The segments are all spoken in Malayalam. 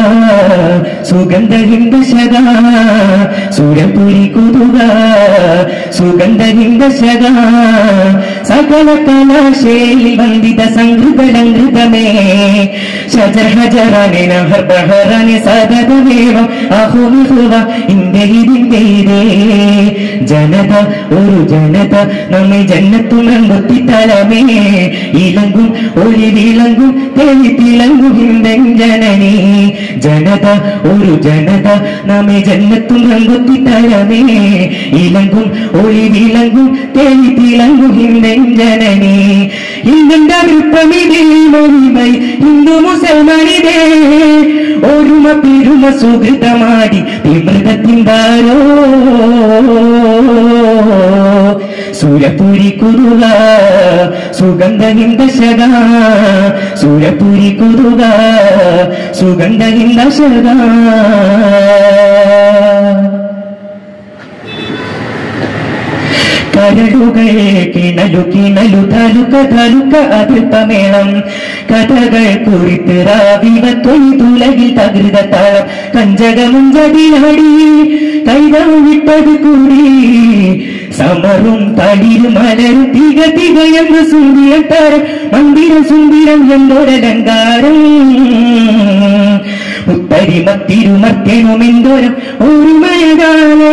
സുഗന്ധ ഹിന്ദശക സുരപുരി കുതുക സുഗന്ധ ഹിന്ദശക സകല കലാശേലി വന്ദിത സംഘൃതലങ്കൃതമേ ശജർ ഹജറാനെ നഹർ ബഹറാനെ സദതമേവം അഹുഹുവ ഇന്ത്യ ഇതിന്റെ ഇതേ ജനത ഒരു ജനത നമ്മെ ജന്നത്തുണർത്തി തലമേ ഇലങ്കും ഒളി വിളങ്കും തെളി തിളങ്ങും ഹിന്ദഞ്ജനനി ജനത ഒരു ജനത നമ്മെ ജന്നത്തുണർത്തി തലമേ ഇലങ്കും ഒളി വിളങ്കും തെളി തിളങ്ങും ഹിന്ദഞ്ജനനി ഇന്ത്യന്റെ വിപ്ലവിതേ മഹിമൈ ഹിന്ദു മുസൽമാനിതേ ഒരുമ പെരുമ സുഹൃതമാടി വിമൃതത്തിന്താരോ സൂര്യപുരി കുറുക സുഗന്ധ ഹിന്ദശക സൂര്യപുരി കുറുക സുഗന്ധ ഹിന്ദശക കരടുകൾ കിണലു കിണലു തലുക്ക തലുക്ക അതിർപ്പമേളം കഥകൾ കുറിത്ത് റാവിവ തൊയ്തുലകിൽ തകൃത താളം കഞ്ചകമുഞ്ചതിലാടി കൈതം വിട്ടത് കൂടി സമറും തളിരും മലരും തിക തികയെന്ന് സുന്ദിരം താരം മന്ദിരം സുന്ദിരം എന്നൊരലങ്കാരം ഉത്തരിമത്തിരുമർത്തനുമെന്തോരം ഒരു മഴകാലേ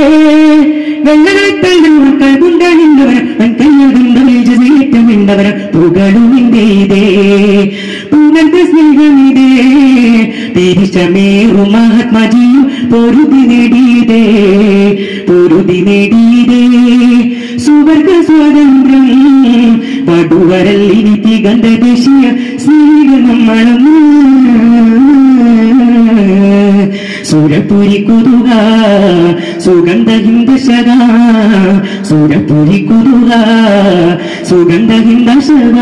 ണ്ടവരം പുകളുമിന്തേ പുനർത്ത സ്നേഹമിതേ തിരിച്ചമേറു മഹാത്മാജിയും പൊരുതി നേടിയതേ പൊരുതി നേടിയതേ സുവർഗ സ്വാതന്ത്ര്യം പടുവരല്ലിനി തികന്ത ദേശീയ സ്നേഹ നമ്മളും സുരപുരി കുതുക സുഗന്ധ ഹിന്ദശക സുരപുരി കുതുക സുഗന്ധ ഹിന്ദശക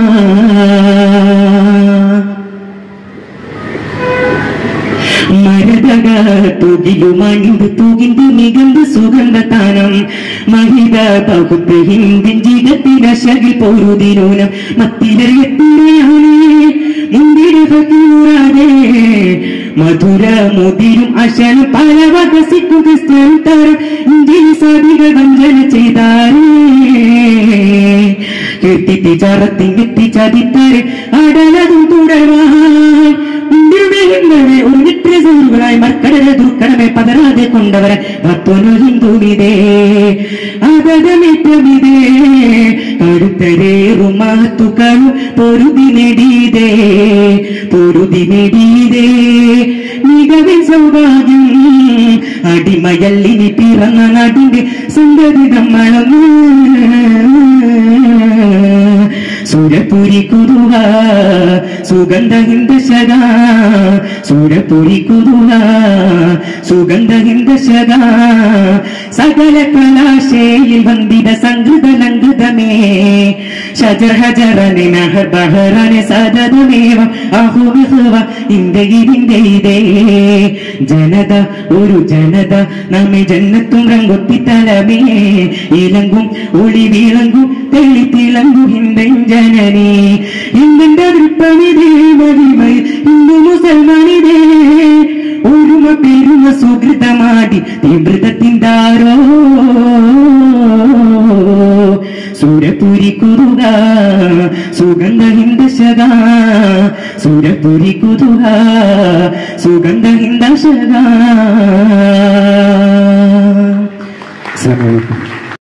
മരതക തുകിലുമണിந்து തുകിந்து മികந்து സുഗന്ധത്താനം മഹിത പകുത്ത് ഹിന്ദിൻ ജിഗത്തിനശകിൽ പൊരുതിനൂനം മത്തിലെത്തിയാണ് മുന്തിരൂറാതെ മധുര മുതിരും അശനം പല വകസിക്കും ക്രിസ്ത്യൻ തരം ഇന്ത്യൻ സാധികൾ വഞ്ചന ചെയ്താരേ കീർത്തി ചാറത്തിൻ എത്തി ചതിത്താരെ അടലതും തുടർവാൻ മുണ്ടിരുമേലുള്ളവരെ ഒരു നിത്യസൂറുകളായി മർക്കടലെ ദുർക്കടമെ പതരാതെ കൊണ്ടവരെ ഭക്തനു ഹിന്ദുവിതേ അതകമിറ്റമിതേ കടുത്തരേറും മഹത്തുക്കളും പൊരുതി നേടിയതേ പൊരുതി നേടിയതേ മികവിൻ സൗഭാഗ്യം അടിമയല്ലിനി പിറന്ന നാടിന്റെ സന്തതി നമ്മളൊന്നു സുരപുരി കുതുക സുഗന്ധ ഹിന്ദശക സുരപുരി കുതുക സുഗന്ധ ഹിന്ദശക സകല കലാശയിൽ വന്ദിത സംഗൃത ലംഘൃതമേ ശജർ ഹജറനെ നഹർ ബഹറനെ സദതമേവ അഹുവിഹുവ ഇന്ത്യയിതിന്റെ ഇതേ ജനത ഒരു ജനത നമ്മെ ജന്നത്തും റങ്കൊത്തി തലമേ ഇലങ്കും ഒളി വിളങ്കും തെളി തിളങ്ങും ഹിന്ദൻ ജനനി ഇന്ത്യന്റെ വിപ്ലവിതേ മഹിമൈ ഹിന്ദു മുസൽമാനിതേ ഒരുമ പെരുമ സുഹൃതമാടി തീവ്രതത്തിന്താരോ സുരപുരി കുറുക സുഗന്ധ ഹിന്ദശക സുരപുരി കുറുക സുഗന്ധ ഹിന്ദശക അസ്സലാമു അലൈക്കും